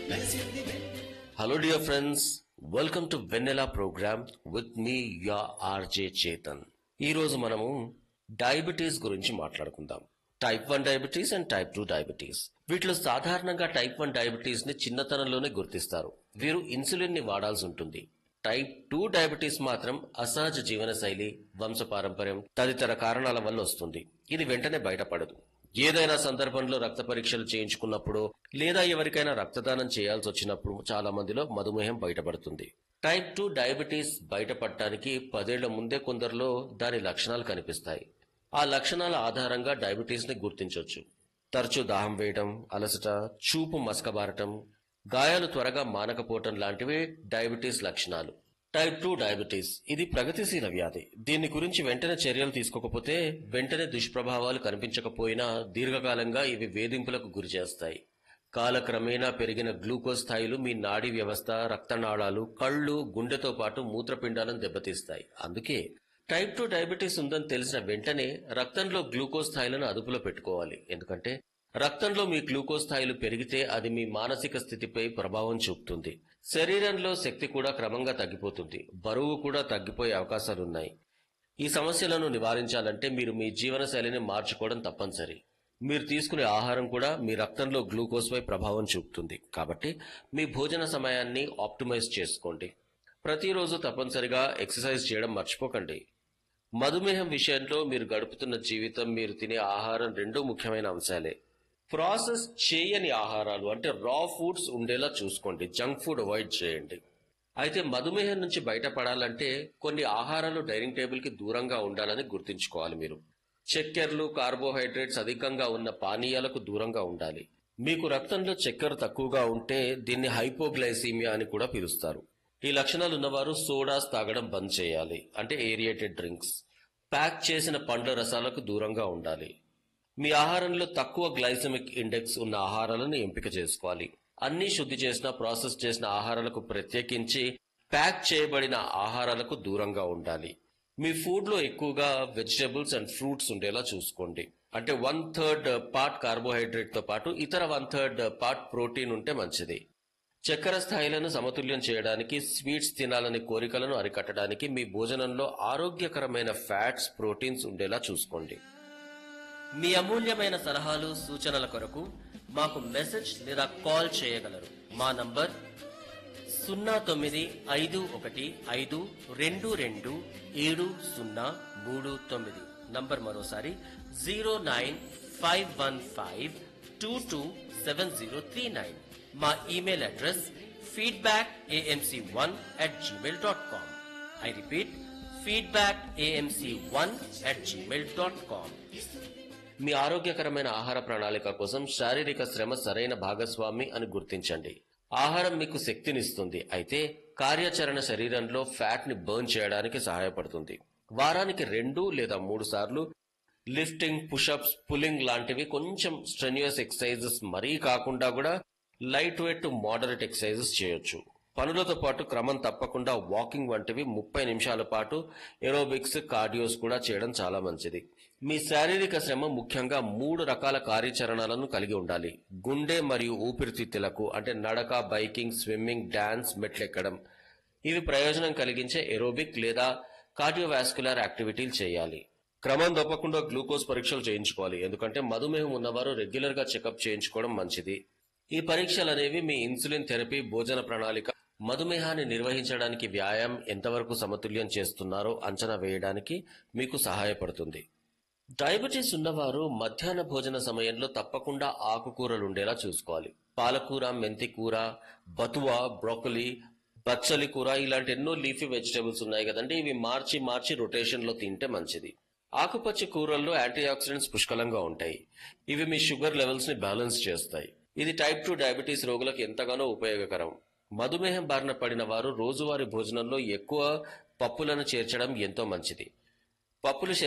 Hello, dear friends. Welcome to Vanilla program with me, your RJ Chetan. ఈ రోజు మనము diabetes గురించి మాట్లాడుకుందాం type one diabetes and type two diabetes వీటిలో సాధారణంగా టైప్ వన్ డయాబెటీస్ ని చిన్నతనంలోనే గుర్తిస్తారు వీరు ఇన్సులిన్ ని వాడాల్సి ఉంటుంది టైప్ టూ డయాబెటీస్ మాత్రం అసహజ జీవన శైలి వంశపారంపర్యం తదితర కారణాల వల్ల వస్తుంది ఇది వెంటనే బయటపడదు ఏదైనా సందర్భంలో రక్త పరీక్షలు చేయించుకున్నప్పుడు లేదా ఎవరికైనా రక్తదానం చేయాల్సి వచ్చినప్పుడు చాలా మందిలో మధుమేహం బయటపడుతుంది టైప్ టూ డయాబెటీస్ బయటపడటానికి పదేళ్ల ముందే కొందరిలో దాని లక్షణాలు కనిపిస్తాయి ఆ లక్షణాల ఆధారంగా డయాబెటీస్ ని గుర్తించవచ్చు తరచూ దాహం వేయటం అలసట చూపు మసకబారటం గాయాలు త్వరగా మానకపోవటం లాంటివి డయాబెటీస్ లక్షణాలు టైప్ టూ డయాబెటీస్ ఇది ప్రగతిశీల వ్యాధి దీని గురించి వెంటనే చర్యలు తీసుకోకపోతే వెంటనే దుష్ప్రభావాలు కనిపించకపోయినా దీర్ఘకాలంగా ఇవి వేధింపులకు గురి చేస్తాయి కాలక్రమేణా పెరిగిన గ్లూకోజ్ స్థాయిలు మీ నాడీ వ్యవస్థ రక్తనాళాలు కళ్ళు గుండెతో పాటు మూత్రపిండాలను దెబ్బతీస్తాయి అందుకే టైప్ టూ డయాబెటీస్ ఉందని తెలిసిన వెంటనే రక్తంలో గ్లూకోజ్ స్థాయిలను అదుపులో పెట్టుకోవాలి ఎందుకంటే రక్తంలో మీ గ్లూకోజ్ స్థాయిలు పెరిగితే అది మీ మానసిక స్థితిపై ప్రభావం చూపుతుంది శరీరంలో శక్తి కూడా క్రమంగా తగ్గిపోతుంది బరువు కూడా తగ్గిపోయే అవకాశాలున్నాయి ఈ సమస్యలను నివారించాలంటే మీరు మీ జీవనశైలిని మార్చుకోవడం తప్పనిసరి మీరు తీసుకునే ఆహారం కూడా మీ రక్తంలో గ్లూకోజ్ పై ప్రభావం చూపుతుంది కాబట్టి మీ భోజన సమయాన్ని ఆప్టిమైజ్ చేసుకోండి ప్రతిరోజు తప్పనిసరిగా ఎక్సర్సైజ్ చేయడం మర్చిపోకండి మధుమేహం విషయంలో మీరు గడుపుతున్న జీవితం మీరు తినే ఆహారం రెండూ ముఖ్యమైన అంశాలే ప్రాసెస్ చేయని ఆహారాలు అంటే రా ఫుడ్స్ ఉండేలా చూసుకోండి జంక్ ఫుడ్ అవాయిడ్ చేయండి అయితే మధుమేహం నుంచి బయటపడాలంటే కొన్ని ఆహారాలు డైనింగ్ టేబుల్ కి దూరంగా ఉండాలని గుర్తుంచుకోవాలి మీరు చక్కెరలు కార్బోహైడ్రేట్స్ అధికంగా ఉన్న పానీయాలకు దూరంగా ఉండాలి మీకు రక్తంలో చక్కెర తక్కువగా ఉంటే దీన్ని హైపోగ్లైసీమియా అని కూడా పిలుస్తారు ఈ లక్షణాలు ఉన్నవారు సోడాస్ తాగడం బంద్ చేయాలి అంటే ఏరియేటెడ్ డ్రింక్స్ ప్యాక్ చేసిన పండ్ల రసాలకు దూరంగా ఉండాలి మీ ఆహారంలో తక్కువ గ్లైసమిక్ ఇండెక్స్ ఉన్న ఆహారాలను ఎంపిక చేసుకోవాలి అన్ని శుద్ధి చేసిన ప్రాసెస్ చేసిన ఆహారాలకు ప్రత్యేకించి ప్యాక్ చేయబడిన ఆహారాలకు దూరంగా ఉండాలి మీ ఫుడ్ లో ఎక్కువగా వెజిటబుల్స్ అండ్ ఫ్రూట్స్ ఉండేలా చూసుకోండి అంటే వన్ థర్డ్ పార్ట్ కార్బోహైడ్రేట్ తో పాటు ఇతర వన్ థర్డ్ పార్ట్ ప్రోటీన్ ఉంటే మంచిది చక్కెర స్థాయిలను సమతుల్యం చేయడానికి స్వీట్స్ తినాలని కోరికలను అరికట్టడానికి మీ భోజనంలో ఆరోగ్యకరమైన ఫ్యాట్స్ ప్రోటీన్స్ ఉండేలా చూసుకోండి మీ అమూల్యమైన సలహాలు సూచనల కొరకు మాకు మెసేజ్ లేదా కాల్ చేయగలరు మా నంబర్ సున్నా తొమ్మిది ఐదు ఒకటి ఐదు రెండు రెండు ఏడు సున్నా మూడు తొమ్మిది నంబర్ మరోసారి zero nine five one five two two seven zero three nine మా email address feedback AMC one at Gmail dot com I repeat feedback AMC one at Gmail dot com మీ ఆరోగ్యకరమైన ఆహార ప్రణాళిక కోసం శారీరక శ్రమ సరైన భాగస్వామి అని గుర్తించండి ఆహారం మీకు శక్తినిస్తుంది అయితే కార్యాచరణ శరీరంలో ఫ్యాట్ ని బర్న్ చేయడానికి సహాయపడుతుంది వారానికి రెండు లేదా మూడు సార్లు లిఫ్టింగ్ పుషప్స్ పుల్లింగ్ లాంటివి కొంచెం స్ట్రెన్యూస్ ఎక్సర్సైజెస్ మరీ కాకుండా కూడా light weight to moderate exercises చేయొచ్చు పనులతో పాటు క్రమం తప్పకుండా వాకింగ్ వంటివి ముప్పై నిమిషాల పాటు ఏరోబిక్స్ కార్డియోస్ కూడా చేయడం చాలా మంచిది మీ శారీరక శ్రమ ముఖ్యంగా మూడు రకాల కార్యాచరణలను కలిగి ఉండాలి గుండె మరియు ఊపిరితిత్తులకు అంటే నడక బైకింగ్ స్విమ్మింగ్ డాన్స్ మెట్లెక్కడం ఇవి ప్రయోజనం కలిగించే ఏరోబిక్ లేదా కార్డియోవాస్కులర్ యాక్టివిటీలు చేయాలి క్రమం తప్పకుండా గ్లూకోజ్ పరీక్షలు చేయించుకోవాలి ఎందుకంటే మధుమేహం ఉన్నవారు రెగ్యులర్ గా చెకప్ చేయించుకోవడం మంచిది ఈ పరీక్షలు అనేవి మీ ఇన్సులిన్ థెరపీ భోజన ప్రణాళిక మధుమేహాన్ని నిర్వహించడానికి వ్యాయామం ఎంతవరకు సమతుల్యం చేస్తున్నారో అంచనా వేయడానికి మీకు సహాయపడుతుంది డయాబెటీస్ ఉన్నవారు మధ్యాహ్న భోజన సమయంలో తప్పకుండా ఆకుకూరలు ఉండేలా చూసుకోవాలి పాలకూర మెంతి కూర బతువా బ్రోకలీ బచ్చలి కూర ఇలాంటి ఎన్నో లీఫీ వెజిటేబుల్స్ ఉన్నాయి కదండి ఇవి మార్చి మార్చి రొటేషన్ లో తింటే మంచిది ఆకుపచ్చ కూరల్లో యాంటీ ఆక్సిడెంట్స్ పుష్కలంగా ఉంటాయి ఇవి మీ షుగర్ లెవెల్స్ ని బ్యాలెన్స్ చేస్తాయి ఇది టైప్ టూ డయాబెటీస్ రోగులకు ఎంతగానో ఉపయోగకరం మధుమేహం బారిన పడిన వారు రోజువారీ భోజనంలో ఎక్కువ పప్పులను చేర్చడం ఎంతో మంచిది పప్పులు